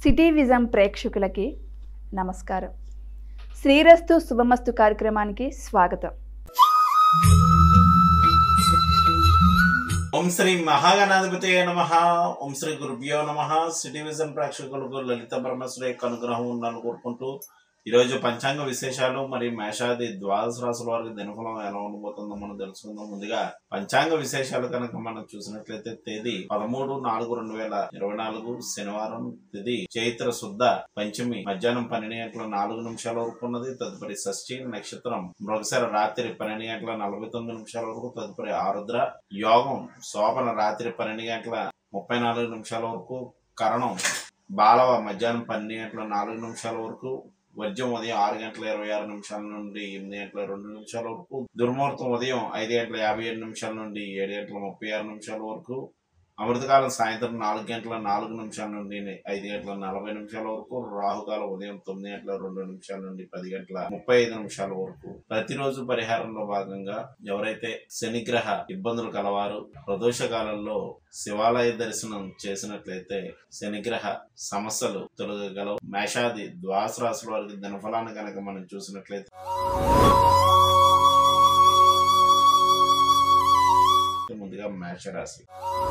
city vision ప్రేక్షకులకి నమస్కారం శ్రీరస్తు శుభమస్తు కార్యక్రమానికి స్వాగతం ఓం శ్రీ మహాగణాధిపతి నమ ఓం శ్రీ గురుభ్యో నమ సిటీ విజన్ ప్రేక్షకులకు లలిత బ్రహ్మశ్రీ యొక్క అనుగ్రహం ఉండాలని కోరుకుంటూ ఈరోజు పంచాంగ విశేషాలు మరియు మేషాది ద్వాదశ రాసుల వారికి దినఫలం ఎలా ఉండబోతుందో మనం తెలుసుకుందాం ముందుగా పంచాంగ విశేషాలు కనుక మనం చూసినట్లయితే తేదీ పదమూడు నాలుగు రెండు వేల ఇరవై నాలుగు శనివారం తిది చైత్ర శుద్ధ పంచమి మధ్యాహ్నం పన్నెండు గంటల నాలుగు నిమిషాల వరకు ఉన్నది తదుపరి షష్ఠి నక్షత్రం మృగశర రాత్రి పన్నెండు గంటల నలభై తొమ్మిది నిమిషాల వరకు తదుపరి ఆరుద్ర యోగం శోభన రాత్రి పన్నెండు గంటల ముప్పై నాలుగు నిమిషాల వరకు కరణం బాలవ మధ్యాహ్నం పన్నెండు గంటల నాలుగు నిమిషాల వరకు వర్జం ఉదయం ఆరు గంటల ఇరవై ఆరు నిమిషాల నుండి ఎనిమిది గంటల రెండు నిమిషాల వరకు దుర్ముహూర్తం ఉదయం ఐదు గంటల యాభై ఏడు నిమిషాల నుండి ఏడు గంటల ముప్పై ఆరు నిమిషాల వరకు అమృతకాలం సాయంత్రం నాలుగు గంటల నాలుగు నిమిషాల నుండి ఐదు గంటల నలభై నిమిషాల వరకు రాహుకాలం ఉదయం తొమ్మిది గంటల రెండు నిమిషాల నుండి పది గంటల ముప్పై ఐదు నిమిషాల వరకు ప్రతిరోజు పరిహారంలో భాగంగా ఎవరైతే శనిగ్రహ ఇబ్బందులు కలవారు ప్రదోష కాలంలో శివాలయ దర్శనం చేసినట్లయితే శనిగ్రహ సమస్యలు తొలగగలవు మేషాది ద్వాస రాశుల వారికి ధనఫలాన్ని కనుక మనం చూసినట్లయితే ముందుగా మేషరాశి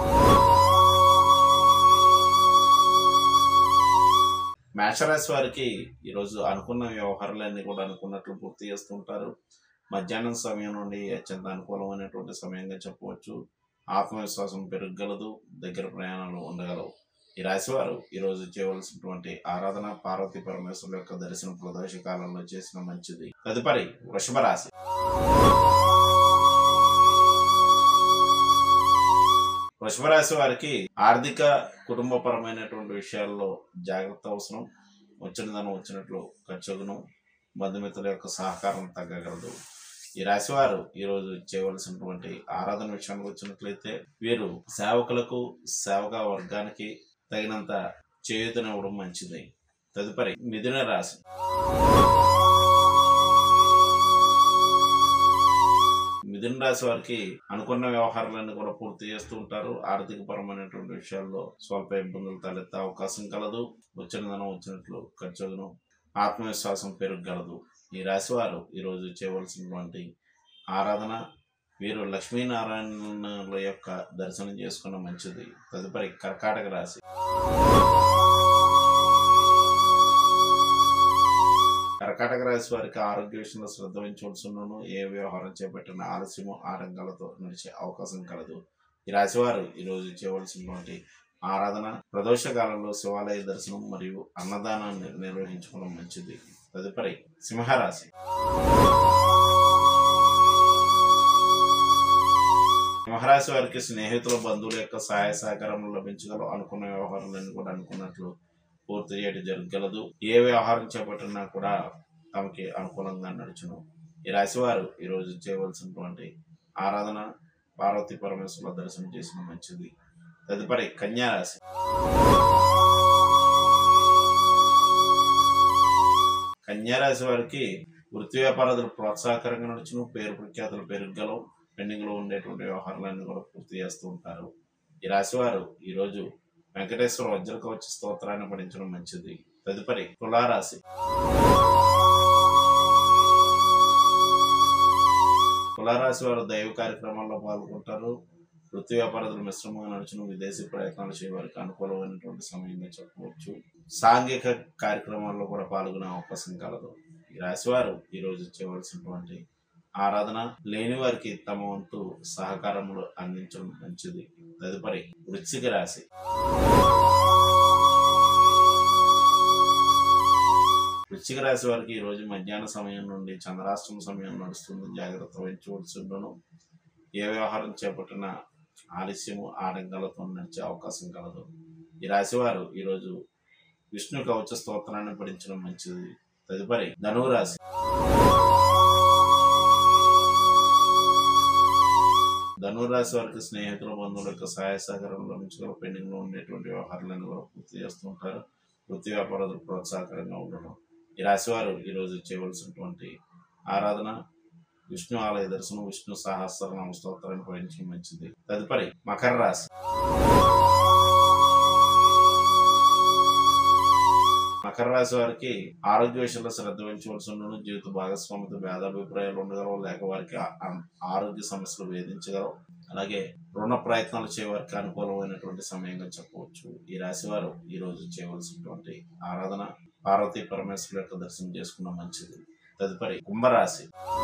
మేషరాశి వారికి ఈరోజు అనుకున్న వ్యవహారాలన్నీ కూడా అనుకున్నట్లు పూర్తి చేస్తుంటారు మధ్యాహ్నం సమయం నుండి అత్యంత అనుకూలమైనటువంటి సమయంగా చెప్పవచ్చు ఆత్మవిశ్వాసం పెరగగలదు దగ్గర ప్రయాణాలు ఉండగలవు ఈ రాశి వారు ఈరోజు చేయవలసినటువంటి ఆరాధన పార్వతీ పరమేశ్వరుల యొక్క దర్శనం ప్రదోష కాలంలో చేసిన మంచిది తదుపరి వృషభ రాశి వృషభ రాశి వారికి ఆర్థిక కుటుంబపరమైనటువంటి విషయాల్లో జాగ్రత్త అవసరం వచ్చిన ధనం వచ్చినట్లు ఖర్చుగును బంధుమిత్రుల యొక్క సహకారం తగ్గగలదు ఈ రాశి వారు ఈరోజు చేయవలసినటువంటి ఆరాధన విషయానికి వచ్చినట్లయితే వీరు సేవకులకు సేవక వర్గానికి తగినంత చేయూతనివ్వడం మంచిది తదుపరి మిథున రాశి మిథున రాశి వారికి అనుకున్న వ్యవహారాలన్నీ కూడా పూర్తి చేస్తూ ఉంటారు ఆర్థిక పరమైనటువంటి విషయాల్లో స్వల్ప ఇబ్బందులు తలెత్తే అవకాశం కలదు వచ్చిన ధనం వచ్చినట్లు ఖర్చును ఆత్మవిశ్వాసం పెరగగలదు ఈ రాశి వారు ఈరోజు చేయవలసినటువంటి ఆరాధన వీరు లక్ష్మీనారాయణుల యొక్క దర్శనం చేసుకున్న మంచిది తదుపరి కర్కాటక రాశి కర్కాటక రాశి వారికి ఆరోగ్య విషయంలో శ్రద్ధ వహించవలసినను ఏ వ్యవహారం చేపట్టిన ఆలస్యము ఆటంకాలతో నడిచే అవకాశం కలదు ఈ రాశి వారు ఈరోజు చేయవలసినటువంటి ఆరాధన ప్రదోష కాలంలో శివాలయ దర్శనం మరియు అన్నదానాన్ని నిర్వహించుకోవడం మంచిది తదుపరి సింహరాశి సింహరాశి వారికి స్నేహితుల బంధువుల యొక్క సహాయ సహకారం లభించగలవు అనుకున్న వ్యవహారాలన్నీ కూడా అనుకున్నట్లు పూర్తి చేయడం జరగగలదు ఏ వ్యవహారం చేపట్టినా కూడా తమకి అనుకూలంగా నడుచును ఈ రాశి వారు ఈరోజు చేయవలసినటువంటి ఆరాధన పార్వతీ పరమేశ్వరుల దర్శనం చేసిన మంచిది తదుపరి కన్యా రాశి కన్యా రాశి వారికి వృత్తి వ్యాపారాలు ప్రోత్సాహకరంగా నడుచును పేరు ప్రఖ్యాతులు పెరగలవు పెండింగ్ లో ఉండేటువంటి వ్యవహారాలన్నీ కూడా పూర్తి చేస్తూ ఉంటారు ఈ రాశి వారు ఈరోజు వెంకటేశ్వర వజ్రకవచ స్తోత్రాన్ని పఠించడం మంచిది తదుపరి తులారాశి తులారాశి వారు దైవ కార్యక్రమాల్లో పాల్గొంటారు వృత్తి వ్యాపారాలు మిశ్రమంగా నడుచును విదేశీ ప్రయత్నాలు చేయవారికి అనుకూలమైనటువంటి సమయంగా చెప్పవచ్చు సాంఘిక కార్యక్రమాల్లో కూడా పాల్గొనే అవకాశం కలదు ఈ రాశి వారు ఈరోజు చేయవలసినటువంటి ఆరాధన లేని వారికి తమ వంతు సహకారములు అందించడం మంచిది తదుపరి వృశ్చిక రాశి వృశ్చిక రాశి వారికి ఈ రోజు మధ్యాహ్న సమయం నుండి చంద్రాష్టమ సమయం నడుస్తుంది జాగ్రత్త వహించవలసి ఉండను ఏ వ్యవహారం చేపట్టినా ఆలస్యము ఆటంకాలతో నడిచే అవకాశం కలదు ఈ రాశి వారు ఈరోజు విష్ణు కవచ స్తోత్రాన్ని పఠించడం మంచిది తదుపరి ధనువు రాశి ధనురాశి వారికి స్నేహితుల బంధువుల యొక్క సహాయ సహకారం లభించగల పెండింగ్ లో ఉండేటువంటి వ్యవహారాలను కూడా పూర్తి చేస్తూ ఉంటారు వృత్తి వ్యాపారాలు ప్రోత్సాహకరంగా ఉండడం ఈ రాశి వారు ఈరోజు చేయవలసినటువంటి ఆరాధన విష్ణు ఆలయ దర్శనం విష్ణు సహస్రనామ స్తోత్రాన్ని పఠించడం మంచిది తదుపరి మకర రాశి మకర రాశి వారికి ఆరోగ్య విషయంలో శ్రద్ధ వహించవలసి ఉండను జీవిత భాగస్వామితో భేదాభిప్రాయాలు ఉండగలవు లేక వారికి ఆ- ఆ- ఆరోగ్య సమస్యలు వేధించగలవు అలాగే రుణ ప్రయత్నాలు చేయవారికి అనుకూలమైనటువంటి సమయంగా చెప్పవచ్చు ఈ రాశి వారు ఈ రోజు చేయవలసినటువంటి ఆరాధన పార్వతీ పరమేశ్వరు యొక్క దర్శనం చేసుకున్న మంచిది తదుపరి కుంభరాశి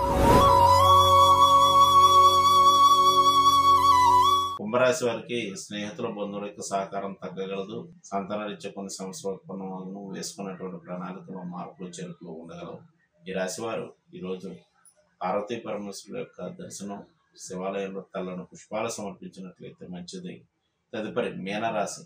కుంభరాశి వారికి స్నేహితుల బంధువుల యొక్క సహకారం తగ్గగలదు సంతానరీత్యా కొన్ని సమస్యలు ఉత్పన్నమగును వేసుకున్నటువంటి ప్రణాళికలో మార్పులు చేర్పులు ఉండగలవు ఈ రాశి వారు ఈరోజు పార్వతీ పరమేశ్వరుల యొక్క దర్శనం శివాలయంలో తల్లను పుష్పాలు సమర్పించినట్లయితే మంచిది తదుపరి మీనరాశి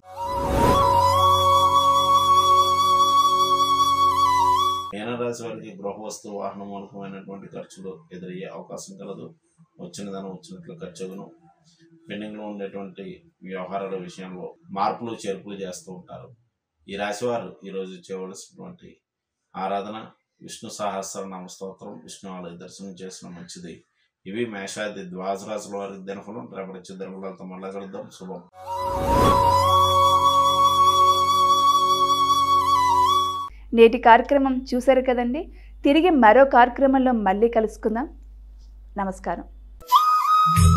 మీనరాశి వారికి గృహ వస్తు వాహన మూలకమైనటువంటి ఖర్చులు ఎదురయ్యే అవకాశం కలదు వచ్చిన ధనం వచ్చినట్లు ఖర్చును పెండింగ్లో ఉండేటువంటి వ్యవహారాల విషయంలో మార్పులు చేర్పులు చేస్తూ ఉంటారు ఈ రాశి వారు ఈరోజు చేయవలసినటువంటి ఆరాధన విష్ణు సహస్రనామ స్తోత్రం విష్ణు ఆలయ దర్శనం చేసిన మంచిది ఇవి మేషాది ద్వాదశ రాశుల వారి దినఫలం రేపటి చిత్రఫలాలతో మళ్ళా కలుద్దాం శుభం నేటి కార్యక్రమం చూశారు కదండి తిరిగి మరో కార్యక్రమంలో మళ్ళీ కలుసుకుందాం నమస్కారం